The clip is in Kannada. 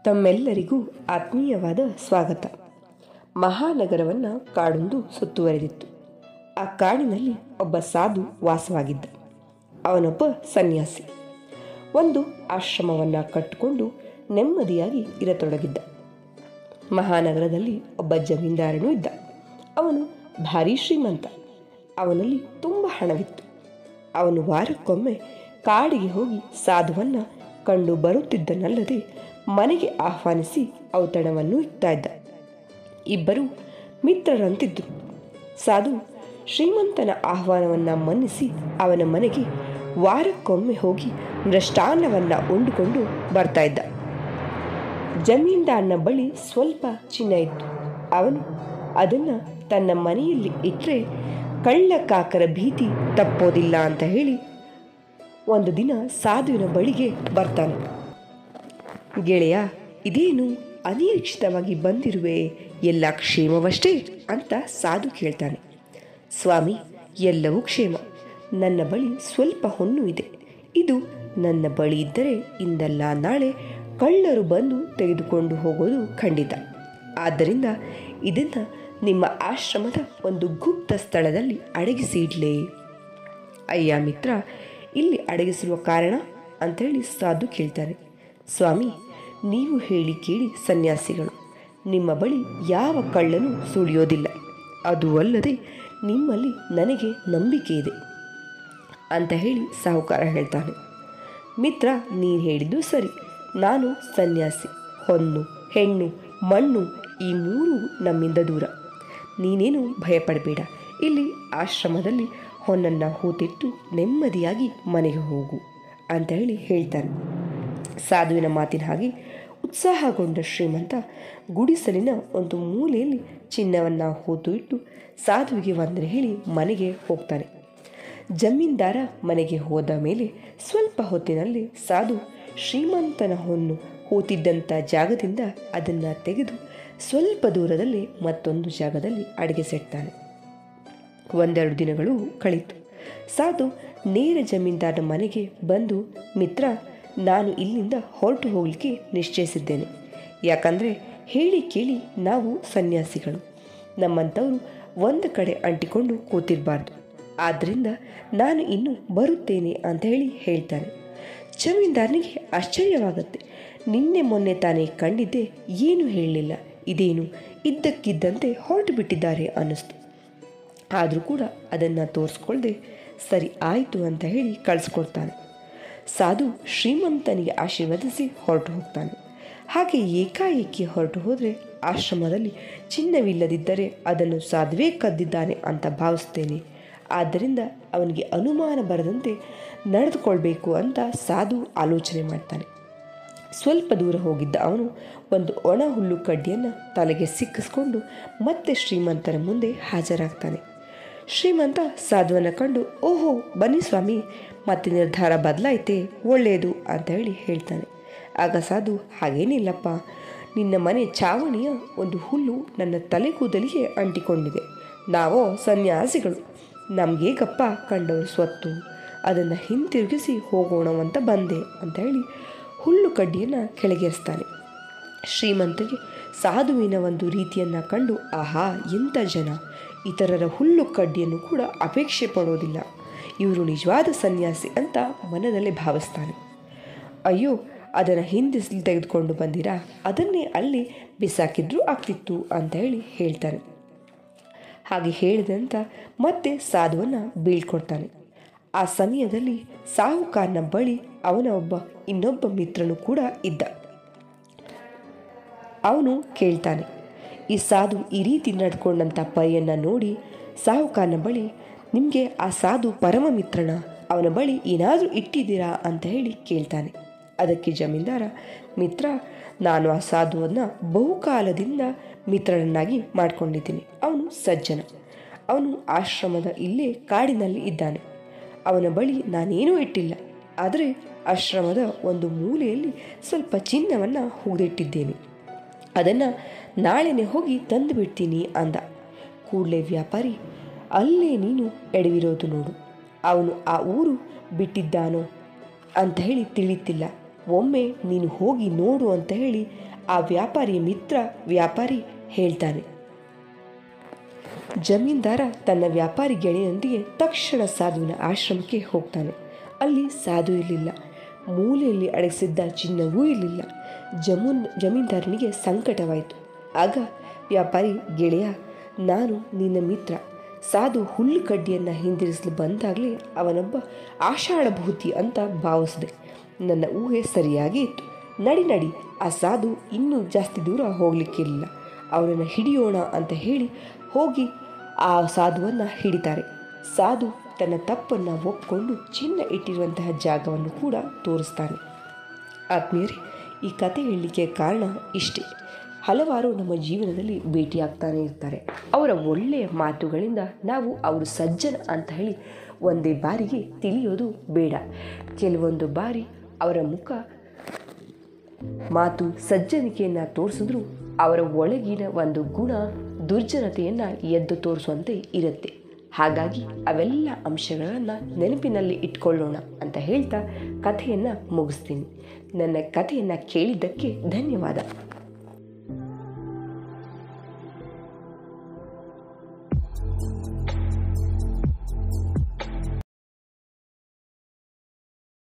ತಮ್ಮೆಲ್ಲರಿಗೂ ಆತ್ಮೀಯವಾದ ಸ್ವಾಗತ ಮಹಾನಗರವನ್ನು ಕಾಡೊಂದು ಸುತ್ತುವರೆದಿತ್ತು ಆ ಕಾಡಿನಲ್ಲಿ ಒಬ್ಬ ಸಾಧು ವಾಸವಾಗಿದ್ದ ಅವನೊಬ್ಬ ಸನ್ಯಾಸಿ ಒಂದು ಆಶ್ರಮವನ್ನು ಕಟ್ಟಿಕೊಂಡು ನೆಮ್ಮದಿಯಾಗಿ ಇರತೊಡಗಿದ್ದ ಮಹಾನಗರದಲ್ಲಿ ಒಬ್ಬ ಜಮೀನ್ದಾರನೂ ಇದ್ದ ಅವನು ಭಾರೀ ಶ್ರೀಮಂತ ಅವನಲ್ಲಿ ತುಂಬ ಹಣವಿತ್ತು ಅವನು ವಾರಕ್ಕೊಮ್ಮೆ ಕಾಡಿಗೆ ಹೋಗಿ ಸಾಧುವನ್ನು ಕಂಡು ಬರುತ್ತಿದ್ದನಲ್ಲದೆ ಮನೆಗೆ ಆಹ್ವಾನಿಸಿ ಔತಣವನ್ನು ಇಡ್ತಾ ಇದ್ದ ಇಬ್ಬರು ಮಿತ್ರರಂತಿದ್ದರು ಸಾಧು ಶ್ರೀಮಂತನ ಆಹ್ವಾನವನ್ನು ಮನ್ನಿಸಿ ಅವನ ಮನೆಗೆ ವಾರಕ್ಕೊಮ್ಮೆ ಹೋಗಿ ಮೃಷ್ಟಾನ್ನವನ್ನು ಉಂಡುಕೊಂಡು ಬರ್ತಾ ಇದ್ದ ಜಮೀನ್ದಾರನ ಬಳಿ ಸ್ವಲ್ಪ ಚಿನ್ನ ಇತ್ತು ಅವನು ಅದನ್ನು ತನ್ನ ಮನೆಯಲ್ಲಿ ಇಟ್ಟರೆ ಕಳ್ಳಕಾಕರ ಭೀತಿ ತಪ್ಪೋದಿಲ್ಲ ಅಂತ ಹೇಳಿ ಒಂದು ದಿನ ಸಾಧುವಿನ ಬಳಿಗೆ ಬರ್ತಾನೆ ಗೆಳೆಯ ಇದೇನು ಅನಿರೀಕ್ಷಿತವಾಗಿ ಬಂದಿರುವೆ ಎಲ್ಲ ಕ್ಷೇಮವಷ್ಟೇ ಅಂತ ಸಾಧು ಕೇಳ್ತಾನೆ ಸ್ವಾಮಿ ಎಲ್ಲವೂ ಕ್ಷೇಮ ನನ್ನ ಬಳಿ ಸ್ವಲ್ಪ ಹೊನ್ನು ಇದೆ ಇದು ನನ್ನ ಬಳಿ ಇದ್ದರೆ ಇಂದಲ್ಲ ನಾಳೆ ಕಳ್ಳರು ಬಂದು ತೆಗೆದುಕೊಂಡು ಹೋಗೋದು ಖಂಡಿತ ಆದ್ದರಿಂದ ಇದನ್ನು ನಿಮ್ಮ ಆಶ್ರಮದ ಒಂದು ಗುಪ್ತ ಸ್ಥಳದಲ್ಲಿ ಅಡಗಿಸಿ ಇಡ್ಲೇ ಅಯ್ಯ ಮಿತ್ರ ಇಲ್ಲಿ ಅಡಗಿಸಿರುವ ಕಾರಣ ಅಂಥೇಳಿ ಸಾಧು ಕೇಳ್ತಾರೆ ಸ್ವಾಮಿ ನೀವು ಹೇಳಿ ಕೇಳಿ ಸನ್ಯಾಸಿಗಳು ನಿಮ್ಮ ಬಳಿ ಯಾವ ಕಳ್ಳನೂ ಸುಳಿಯೋದಿಲ್ಲ ಅದು ಅಲ್ಲದೆ ನಿಮ್ಮಲ್ಲಿ ನನಗೆ ನಂಬಿಕೆ ಇದೆ ಅಂತ ಹೇಳಿ ಸಾಹುಕಾರ ಹೇಳ್ತಾನೆ ಮಿತ್ರ ನೀನು ಹೇಳಿದ್ದು ಸರಿ ನಾನು ಸನ್ಯಾಸಿ ಹೊನ್ನು ಹೆಣ್ಣು ಮಣ್ಣು ಈ ಮೂರು ನಮ್ಮಿಂದ ದೂರ ನೀನೇನು ಭಯಪಡಬೇಡ ಇಲ್ಲಿ ಆಶ್ರಮದಲ್ಲಿ ಹೊನ್ನನ್ನು ಹೂತಿಟ್ಟು ನೆಮ್ಮದಿಯಾಗಿ ಮನೆಗೆ ಹೋಗು ಅಂತ ಹೇಳಿ ಹೇಳ್ತಾನೆ ಸಾಧುವಿನ ಮಾತಿನ ಹಾಗೆ ಉತ್ಸಾಹಗೊಂಡ ಶ್ರೀಮಂತ ಗುಡಿಸಲಿನ ಒಂದು ಮೂಲೆಯಲ್ಲಿ ಚಿನ್ನವನ್ನು ಹೂತು ಇಟ್ಟು ಸಾಧುವಿಗೆ ವಂದನೆ ಹೇಳಿ ಮನೆಗೆ ಹೋಗ್ತಾನೆ ಜಮೀನ್ದಾರ ಮನೆಗೆ ಹೋದ ಮೇಲೆ ಸ್ವಲ್ಪ ಹೊತ್ತಿನಲ್ಲಿ ಸಾಧು ಶ್ರೀಮಂತನ ಹೊನ್ನು ಹೂತಿದ್ದಂಥ ಜಾಗದಿಂದ ಅದನ್ನು ತೆಗೆದು ಸ್ವಲ್ಪ ದೂರದಲ್ಲಿ ಮತ್ತೊಂದು ಜಾಗದಲ್ಲಿ ಅಡಗಿಸಿಡ್ತಾನೆ ಒಂದೆರಡು ದಿನಗಳು ಕಳೀತು ಸಾಧು ನೇರ ಜಮೀನ್ದಾರನ ಮನೆಗೆ ಬಂದು ಮಿತ್ರ ನಾನು ಇಲ್ಲಿಂದ ಹೊರಟು ಹೋಗಲಿಕ್ಕೆ ನಿಶ್ಚಯಿಸಿದ್ದೇನೆ ಯಾಕಂದರೆ ಹೇಳಿ ಕೇಳಿ ನಾವು ಸನ್ಯಾಸಿಗಳು ನಮ್ಮಂಥವರು ಒಂದು ಕಡೆ ಅಂಟಿಕೊಂಡು ಕೂತಿರಬಾರ್ದು ಆದ್ದರಿಂದ ನಾನು ಇನ್ನು ಬರುತ್ತೇನೆ ಅಂತ ಹೇಳಿ ಹೇಳ್ತಾನೆ ಜಮೀನ್ದಾರನಿಗೆ ಆಶ್ಚರ್ಯವಾಗುತ್ತೆ ನಿನ್ನೆ ಮೊನ್ನೆ ತಾನೇ ಕಂಡಿದ್ದೆ ಏನು ಹೇಳಲಿಲ್ಲ ಇದೇನು ಇದ್ದಕ್ಕಿದ್ದಂತೆ ಹೊರಟು ಬಿಟ್ಟಿದ್ದಾರೆ ಅನ್ನಿಸ್ತು ಆದರೂ ಕೂಡ ಅದನ್ನು ತೋರಿಸ್ಕೊಳ್ದೆ ಸರಿ ಆಯಿತು ಅಂತ ಹೇಳಿ ಕಳಿಸ್ಕೊಡ್ತಾನೆ ಸಾಧು ಶ್ರೀಮಂತನಿಗೆ ಆಶೀರ್ವದಿಸಿ ಹೊರಟು ಹೋಗ್ತಾನೆ ಹಾಗೆ ಏಕಾಏಕಿ ಹೊರಟು ಹೋದರೆ ಆಶ್ರಮದಲ್ಲಿ ಚಿನ್ನವಿಲ್ಲದಿದ್ದರೆ ಅದನ್ನು ಸಾಧುವೇ ಕದ್ದಿದ್ದಾನೆ ಅಂತ ಭಾವಿಸ್ತೇನೆ ಆದ್ದರಿಂದ ಅವನಿಗೆ ಅನುಮಾನ ಬರದಂತೆ ನಡೆದುಕೊಳ್ಬೇಕು ಅಂತ ಸಾಧು ಆಲೋಚನೆ ಮಾಡ್ತಾನೆ ಸ್ವಲ್ಪ ದೂರ ಹೋಗಿದ್ದ ಅವನು ಒಂದು ಒಣ ಹುಲ್ಲು ಕಡ್ಡಿಯನ್ನು ತಲೆಗೆ ಸಿಕ್ಕಿಸ್ಕೊಂಡು ಮತ್ತೆ ಶ್ರೀಮಂತನ ಮುಂದೆ ಹಾಜರಾಗ್ತಾನೆ ಶ್ರೀಮಂತ ಸಾಧುವನ್ನು ಕಂಡು ಓಹೋ ಬನ್ನಿ ಸ್ವಾಮಿ ಮತ್ತೆ ನಿರ್ಧಾರ ಬದಲಾಯಿತೆ ಒಳ್ಳೆಯದು ಅಂತ ಹೇಳಿ ಹೇಳ್ತಾನೆ ಆಗ ಸಾಧು ಹಾಗೇನಿಲ್ಲಪ್ಪ ನಿನ್ನ ಮನೆ ಚಾವಣಿಯ ಒಂದು ಹುಲ್ಲು ನನ್ನ ತಲೆ ಕೂದಲಿಗೆ ಅಂಟಿಕೊಂಡಿದೆ ನಾವೋ ಸನ್ಯಾಸಿಗಳು ನಮಗೆ ಗಪ್ಪ ಕಂಡವರು ಸ್ವತ್ತು ಅದನ್ನು ಹಿಂತಿರುಗಿಸಿ ಹೋಗೋಣವಂತ ಬಂದೆ ಅಂತ ಹೇಳಿ ಹುಲ್ಲು ಕಡ್ಡಿಯನ್ನು ಕೆಳಗೇರಿಸ್ತಾನೆ ಶ್ರೀಮಂತಗೆ ಸಾಧುವಿನ ಒಂದು ರೀತಿಯನ್ನು ಕಂಡು ಆಹಾ ಎಂಥ ಜನ ಇತರರ ಹುಲ್ಲು ಕಡ್ಡಿಯನ್ನು ಕೂಡ ಅಪೇಕ್ಷೆ ಪಡೋದಿಲ್ಲ ಇವರು ನಿಜವಾದ ಸನ್ಯಾಸಿ ಅಂತ ಮನದಲ್ಲೇ ಭಾವಿಸ್ತಾನೆ ಅಯ್ಯೋ ಅದನ್ನು ಹಿಂದಿಸಲು ತೆಗೆದುಕೊಂಡು ಬಂದಿರಾ ಅದನ್ನೇ ಅಲ್ಲಿ ಬಿಸಾಕಿದ್ರೂ ಆಗ್ತಿತ್ತು ಅಂತ ಹೇಳಿ ಹೇಳ್ತಾನೆ ಹಾಗೆ ಹೇಳಿದಂತ ಮತ್ತೆ ಸಾಧುವನ್ನು ಬೀಳ್ಕೊಡ್ತಾನೆ ಆ ಸಮಯದಲ್ಲಿ ಸಾಹುಕಾರನ ಬಳಿ ಅವನ ಒಬ್ಬ ಇನ್ನೊಬ್ಬ ಮಿತ್ರನು ಕೂಡ ಇದ್ದ ಅವನು ಕೇಳ್ತಾನೆ ಈ ಸಾಧು ಈ ರೀತಿ ನಡ್ಕೊಂಡಂಥ ಪೈಯನ್ನು ನೋಡಿ ಸಾಹುಕಾರನ ಬಳಿ ನಿಮಗೆ ಆ ಸಾಧು ಪರಮ ಮಿತ್ರನ ಅವನ ಬಳಿ ಏನಾದರೂ ಇಟ್ಟಿದ್ದೀರಾ ಅಂತ ಹೇಳಿ ಕೇಳ್ತಾನೆ ಅದಕ್ಕೆ ಜಮೀನ್ದಾರ ಮಿತ್ರ ನಾನು ಆ ಸಾಧುವನ್ನು ಬಹುಕಾಲದಿಂದ ಮಿತ್ರನನ್ನಾಗಿ ಮಾಡ್ಕೊಂಡಿದ್ದೀನಿ ಅವನು ಸಜ್ಜನ ಅವನು ಆಶ್ರಮದ ಇಲ್ಲೇ ಕಾಡಿನಲ್ಲಿ ಇದ್ದಾನೆ ಅವನ ಬಳಿ ನಾನೇನೂ ಇಟ್ಟಿಲ್ಲ ಆದರೆ ಆಶ್ರಮದ ಒಂದು ಮೂಲೆಯಲ್ಲಿ ಸ್ವಲ್ಪ ಚಿನ್ನವನ್ನು ಹೂದಿಟ್ಟಿದ್ದೇನೆ ಅದನ್ನು ನಾಳೆನೆ ಹೋಗಿ ತಂದು ಬಿಡ್ತೀನಿ ಅಂದ ಕೂಡಲೇ ವ್ಯಾಪಾರಿ ಅಲ್ಲೇ ನೀನು ಎಡವಿರೋದು ನೋಡು ಅವನು ಆ ಊರು ಬಿಟ್ಟಿದ್ದಾನೋ ಅಂತ ಹೇಳಿ ತಿಳಿತಿಲ್ಲ ಒಮ್ಮೆ ನೀನು ಹೋಗಿ ನೋಡು ಅಂತ ಹೇಳಿ ಆ ವ್ಯಾಪಾರಿಯ ಮಿತ್ರ ವ್ಯಾಪಾರಿ ಹೇಳ್ತಾನೆ ಜಮೀನ್ದಾರ ತನ್ನ ವ್ಯಾಪಾರಿ ಗೆಳೆಯನೊಂದಿಗೆ ತಕ್ಷಣ ಸಾಧುವಿನ ಆಶ್ರಮಕ್ಕೆ ಹೋಗ್ತಾನೆ ಅಲ್ಲಿ ಸಾಧು ಇರಲಿಲ್ಲ ಮೂಲೆಯಲ್ಲಿ ಅಡಗಿಸಿದ್ದ ಚಿನ್ನವೂ ಇರಲಿಲ್ಲ ಜಮೂನ್ ಜಮೀನ್ದಾರನಿಗೆ ಸಂಕಟವಾಯಿತು ಆಗ ವ್ಯಾಪಾರಿ ಗೆಳೆಯ ನಾನು ನಿನ್ನ ಮಿತ್ರ ಸಾಧು ಹುಲ್ಲು ಕಡ್ಡಿಯನ್ನು ಹಿಂದಿರಿಸಲು ಬಂದಾಗಲೇ ಅವನೊಬ್ಬ ಆಷಾಢಭೂತಿ ಅಂತ ಭಾವಿಸಿದೆ ನನ್ನ ಊಹೆ ಸರಿಯಾಗಿ ಇತ್ತು ನಡಿ ನಡಿ ಆ ಸಾಧು ಇನ್ನೂ ಜಾಸ್ತಿ ದೂರ ಹೋಗಲಿಕ್ಕಿರಲಿಲ್ಲ ಅವನನ್ನು ಹಿಡಿಯೋಣ ಅಂತ ಹೇಳಿ ಹೋಗಿ ಆ ಸಾಧುವನ್ನು ಹಿಡಿತಾರೆ ಸಾಧು ತನ್ನ ತಪ್ಪನ್ನು ಒಪ್ಕೊಂಡು ಚಿನ್ನ ಇಟ್ಟಿರುವಂತಹ ಜಾಗವನ್ನು ಕೂಡ ತೋರಿಸ್ತಾನೆ ಆತ್ಮೀಯರೇ ಈ ಕತೆ ಹೇಳಲಿಕ್ಕೆ ಕಾರಣ ಇಷ್ಟೇ ಹಲವಾರು ನಮ್ಮ ಜೀವನದಲ್ಲಿ ಭೇಟಿಯಾಗ್ತಾನೆ ಇರ್ತಾರೆ ಅವರ ಒಳ್ಳೆಯ ಮಾತುಗಳಿಂದ ನಾವು ಅವರು ಸಜ್ಜನ ಅಂತ ಹೇಳಿ ಒಂದೇ ಬಾರಿಗೆ ತಿಳಿಯೋದು ಬೇಡ ಕೆಲವೊಂದು ಬಾರಿ ಅವರ ಮುಖ ಮಾತು ಸಜ್ಜನಿಕೆಯನ್ನು ತೋರಿಸಿದ್ರು ಅವರ ಒಳಗಿನ ಒಂದು ಗುಣ ದುರ್ಜನತೆಯನ್ನು ಎದ್ದು ತೋರಿಸುವಂತೆ ಇರುತ್ತೆ ಹಾಗಾಗಿ ಅವೆಲ್ಲ ಅಂಶಗಳನ್ನು ನೆನಪಿನಲ್ಲಿ ಇಟ್ಕೊಳ್ಳೋಣ ಅಂತ ಹೇಳ್ತಾ ಕಥೆಯನ್ನು ಮುಗಿಸ್ತೀನಿ ನನ್ನ ಕಥೆಯನ್ನು ಕೇಳಿದ್ದಕ್ಕೆ ಧನ್ಯವಾದ